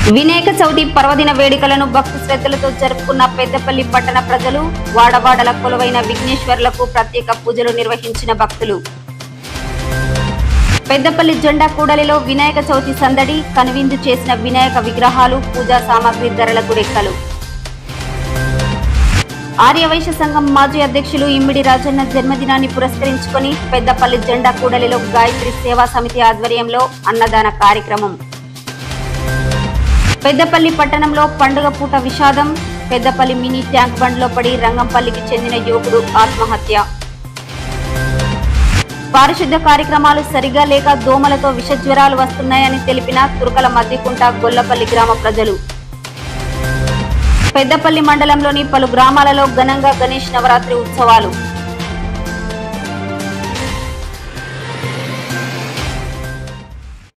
వినాయక చవితి పర్వదిన వేడుకలను భక్తి శ్రద్ధలతో జరుపుకున్న పెద్దపల్లి పట్టణ ప్రజలు వాడవాడల కొలువైన విఘ్నేశ్వర్లకు ప్రత్యేక పూజలు నిర్వహించిన భక్తులు పెద్దపల్లి జెండా కూడలిలో వినాయక చవితి సందడి కనువిందు చేసిన వినాయక విగ్రహాలు పూజా సామాగ్రి ధరలకు రెక్కలు ఆర్యవైశ్య సంఘం మాజీ అధ్యక్షులు ఇమ్మిడి రాజన్న జన్మదినాన్ని పురస్కరించుకొని పెద్దపల్లి జెండా కూడలిలో గాయత్రి సేవా సమితి ఆధ్వర్యంలో అన్నదాన కార్యక్రమం పెద్దపల్లి పట్టణంలో పండుగ పూట విషాదం పెద్దపల్లి మినీ ట్యాంక్ బండ్లో పడి రంగంపల్లికి చెందిన యువకుడు ఆత్మహత్య పారిశుద్ధ కార్యక్రమాలు సరిగా లేక దోమలతో విష జ్వరాలు వస్తున్నాయని తెలిపిన తురకల మద్దికుంట గొల్లపల్లి గ్రామ ప్రజలు పెద్దపల్లి మండలంలోని పలు గ్రామాలలో ఘనంగా గణేష్ నవరాత్రి ఉత్సవాలు